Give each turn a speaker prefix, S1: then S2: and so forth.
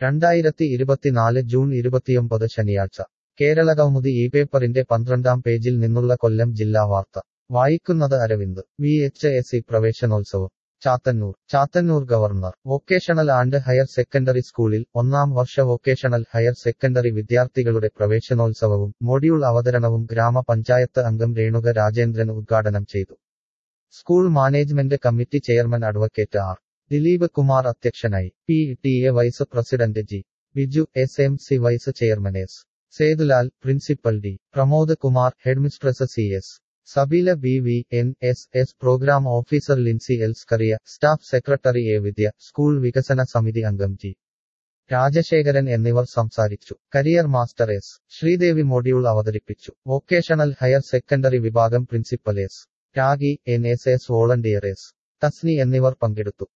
S1: രണ്ടായിരത്തി ഇരുപത്തിനാല് ജൂൺ ഇരുപത്തിയൊമ്പത് ശനിയാഴ്ച കേരളകൗമുദി ഈ പേപ്പറിന്റെ പന്ത്രണ്ടാം പേജിൽ നിന്നുള്ള കൊല്ലം ജില്ലാ വാർത്ത വായിക്കുന്നത് Aravind V H S E പ്രവേശനോത്സവം Chathannoor Chathannoor government vocational and higher secondary സ്കൂളിൽ ഒന്നാം വർഷ വൊക്കേഷണൽ ഹയർ സെക്കൻഡറി വിദ്യാർത്ഥികളുടെ പ്രവേശനോത്സവവും മൊഡ്യൂൾ അവതരണവും ഗ്രാമപഞ്ചായത്ത് അംഗം രേണുക രാജേന്ദ്രൻ ഉദ്ഘാടനം ചെയ്തു school management committee chairman advocate R Dileep Kumar അധ്യക്ഷനായി P T A vice president G Biju S M C vice chairman S Sethulal principal D Pramod Kumar headmistress C S Sabeela B V N S S programme officer Lincy Els Kuriya staff secretary A Vidya school വികസന സമിതി അംഗം G Rajasekharan എന്നിവർ സംസാരിച്ചു career master S Sreedevi module അവതരിപ്പിച്ചു vocational higher secondary വിഭാഗം principal S ragi N S S volunteer S Thasni എന്നിവർ പങ്കെടുത്തു